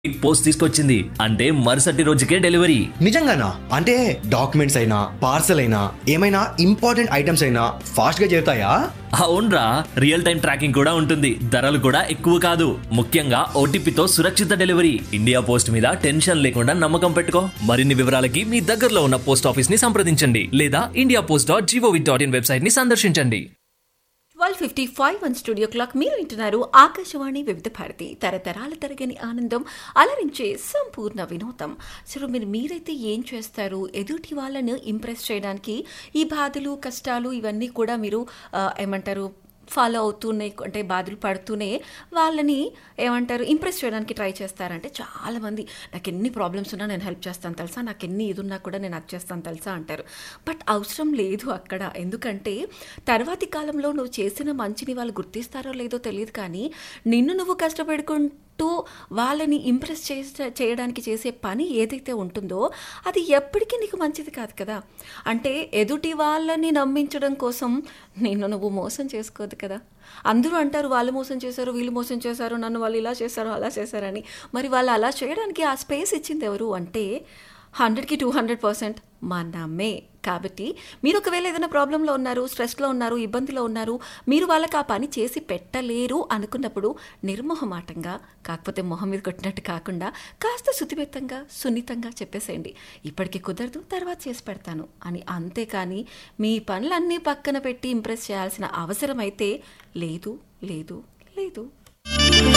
post తీసుకొచ్చింది అంటే మరుసటి రోజుకే డెలివరీ నిజంగానా అంటే డాక్యుమెంట్స్ అయినా పార్సల్ అయినా ఏమైనా ఇంపార్టెంట్ ఐటమ్స్ అయినా ఫాస్ట్ గా చేరుతాయా అవునరా రియల్ టైం ట్రాకింగ్ కూడా ఉంటుంది ధరలు కూడా ఎక్కువ కాదు ముఖ్యంగా ఓటీపీతో సురక్షిత డెలివరీ ఇండియా పోస్ట్ మీద టెన్షన్ లేకుండా నమ్మకం పెట్టుకో మరిన్ని వివరాలకి మీ దగ్గరలో ఉన్న పోస్ట్ ఆఫీస్ ని సంప్రదించండి లేదా India Post dot G O V dot in website ని సందర్శించండి twelve fifty five one studio clock మీరు వింటున్నారు ఆకాశవాణి వివిధ భారతి తరతరాల తరగని ఆనందం అలరించే సంపూర్ణ వినోదం సరే మీరు మీరైతే ఏం చేస్తారు ఎదుటి వాళ్ళను ఇంప్రెస్ చేయడానికి ఈ బాధలు కష్టాలు ఇవన్నీ కూడా మీరు ఆ, ఏమంటారు ఫాలో అవుతూనే అంటే బాధలు పడుతూనే వాళ్ళని ఏమంటారు ఇంప్రెస్ చేయడానికి ట్రై చేస్తారంటే చాలామంది నాకు ఎన్ని ప్రాబ్లమ్స్ ఉన్నా నేను హెల్ప్ చేస్తాను తెలుసా నాకు ఎన్ని ఇది ఉన్నా కూడా నేను అది చేస్తాను తెలుసా అంటారు బట్ అవసరం లేదు అక్కడ ఎందుకంటే తర్వాతి కాలంలో నువ్వు చేసిన మంచిని వాళ్ళు గుర్తిస్తారో లేదో తెలియదు కానీ నిన్ను నువ్వు కష్టపెడుకుంటూ వాళ్ళని ఇంప్రెస్ చేసే చేయడానికి చేసే పని ఏదైతే ఉంటుందో అది ఎప్పటికీ నీకు మంచిది కాదు కదా అంటే ఎదుటి వాళ్ళని నమ్మించడం కోసం నిన్ను నువ్వు మోసం చేసుకోదు కదా అందరూ అంటారు వాళ్ళు మోసం చేశారు వీళ్ళు మోసం చేశారు నన్ను వాళ్ళు ఇలా చేశారు అలా చేశారని మరి వాళ్ళు అలా చేయడానికి ఆ స్పేస్ ఇచ్చింది ఎవరు అంటే హండ్రెడ్కి టూ హండ్రెడ్ పర్సెంట్ మనమే కాబట్టి మీరు ఒకవేళ ఏదైనా ప్రాబ్లంలో ఉన్నారు స్ట్రెస్లో ఉన్నారు ఇబ్బందిలో ఉన్నారు మీరు వాళ్ళకి ఆ పని చేసి పెట్టలేరు అనుకున్నప్పుడు నిర్మోహమాటంగా కాకపోతే మొహం మీద కొట్టినట్టు కాకుండా కాస్త శుతిమెత్తంగా సున్నితంగా చెప్పేసేయండి ఇప్పటికి కుదరదు తర్వాత చేసి పెడతాను అని అంతేకాని మీ పనులన్నీ పక్కన పెట్టి ఇంప్రెస్ చేయాల్సిన అవసరం అయితే లేదు లేదు లేదు